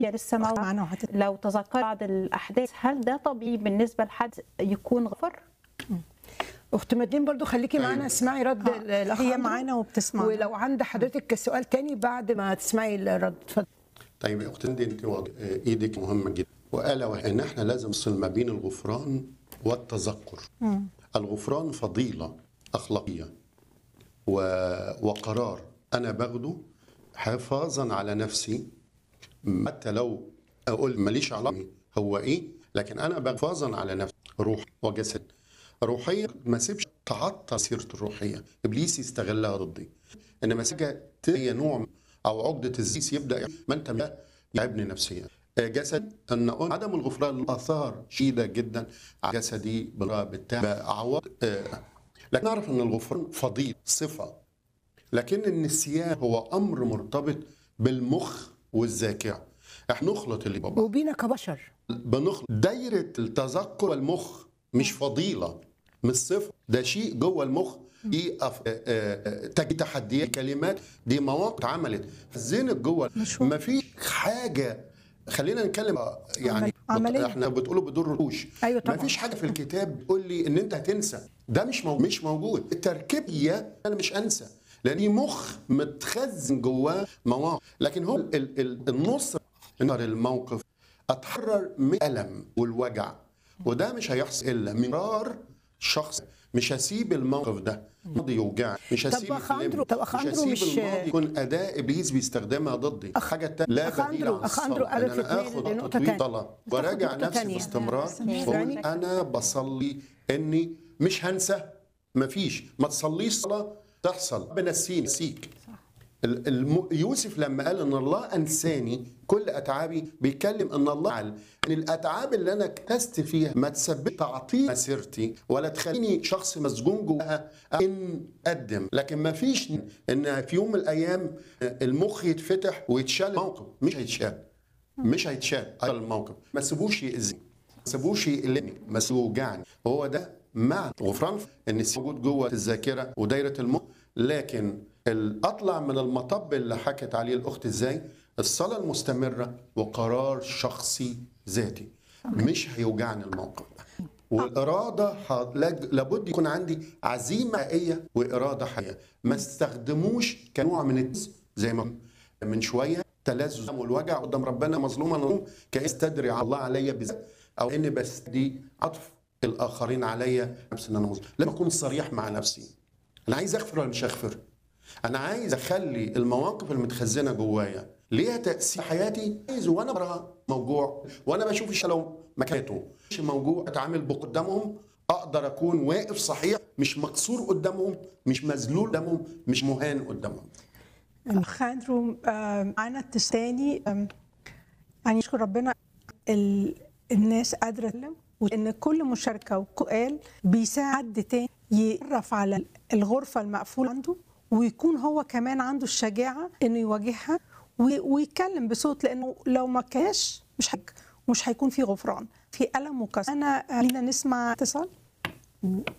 يا لسه مع معانا وهت... لو تذكر بعض الاحداث هل ده طبيعي بالنسبه لحد يكون غفر؟ اخت مدين برضو خليكي معانا أيوة. اسمعي رد آه، الاخ هي عمرو. معانا وبتسمع ولو عند حضرتك سؤال تاني بعد ما تسمعي الرد اتفضل طيب يا اختي دي انت واضح- آه، ايدك مهمه جدا والا وهي ان احنا لازم نفصل ما بين الغفران والتذكر الغفران فضيله اخلاقيه و... وقرار انا باخده حفاظا على نفسي حتى لو اقول ماليش علاقه هو ايه لكن انا حفاظا على نفسي روح وجسد روحيا ما سيبش تعطل سيره الروحيه ابليس يستغلها ضدي ان مسكه هي نوع او عقده الزيس يبدا ما انت يعبني نفسيا آه، جسد ان أقول عدم الغفران له اثار شديده جدا على جسدي بالتالي عوض آه، لكن نعرف ان الغفران فضيل صفه لكن النسيان هو امر مرتبط بالمخ والذاكره احنا نخلط اللي بابا وبينا كبشر بنخلط دايره التذكر والمخ مش فضيله مش صفه ده شيء جوه المخ دي أف... آه، آه، تجي تحديات كلمات دي مواقف اتعملت زينت جوه ما فيش حاجه خلينا نتكلم آه، يعني عملية. احنا بتقولوا بدور رتوش أيوة ما طبعاً. فيش حاجه في الكتاب بتقول لي ان انت هتنسى ده مش موجود مش موجود التركيبيه انا مش انسى لان دي مخ متخزن جواه مواقف لكن هو ال- ال- النص من الموقف اتحرر من الالم والوجع وده مش هيحصل الا من قرار شخص مش هسيب الموقف ده ماضي يوجعني مش طب هسيب أخ الألم. أندرو- طب أخ مش أندرو هسيب مش- الماضي يكون اداه ابليس بيستخدمها ضدي أخ- حاجه تانية لا أخ بديل أندرو- عن أخ أندرو الصلاة. إن ألفت انا نقل اخد لنقطة تطويل تانية. صلاه وراجع نقطة نفسي تانية. باستمرار يعني- بقول انا بصلي اني مش هنسى مفيش ما تصليش صلاه تحصل ربنا نسيني نسيك ال- الم... يوسف لما قال ان الله انساني كل اتعابي بيتكلم ان الله قال ان الاتعاب اللي انا اكتست فيها ما تسبب تعطيل مسيرتي ولا تخليني شخص مسجون جواها ان اقدم لكن ما فيش ان في يوم من الايام المخ يتفتح ويتشال الموقف مش هيتشال مش هيتشال على الموقف ما تسيبوش يأذيني ما تسيبوش يقلقني ما تسيبوش يوجعني هو ده مع غفران ان السي موجود جوه الذاكره ودايره المخ لكن ال- اطلع من المطب اللي حكت عليه الاخت ازاي الصلاه المستمره وقرار شخصي ذاتي مش هيوجعني الموقف ده والاراده ح- لاج- لابد يكون عندي عزيمه حقيقيه واراده حقيقيه ما استخدموش كنوع من التز زي ما من شويه تلذذ والوجع قدام ربنا مظلوما نقوم كاستدري على الله عليا بذات او اني بستدي عطف الاخرين عليا نفس ان انا مظلوم لما اكون صريح مع نفسي انا عايز اغفر ولا مش هغفر انا عايز اخلي المواقف المتخزنه جوايا ليها تاثير في حياتي عايز وانا برا موجوع وانا بشوف الشلوم مكانته مش موجوع اتعامل قدامهم اقدر اكون واقف صحيح مش مكسور قدامهم مش مذلول قدامهم مش مهان قدامهم اخ اندرو آم، معانا اتصال تاني آم، يعني نشكر ربنا ال... الناس قادره تتكلم وان كل مشاركه وسؤال بيساعد حد تاني يعرف على الغرفه المقفوله عنده ويكون هو كمان عنده الشجاعه انه يواجهها وي- ويتكلم بصوت لانه لو ما كاش مش هيك مش هيكون في غفران في الم وكسر انا خلينا نسمع اتصال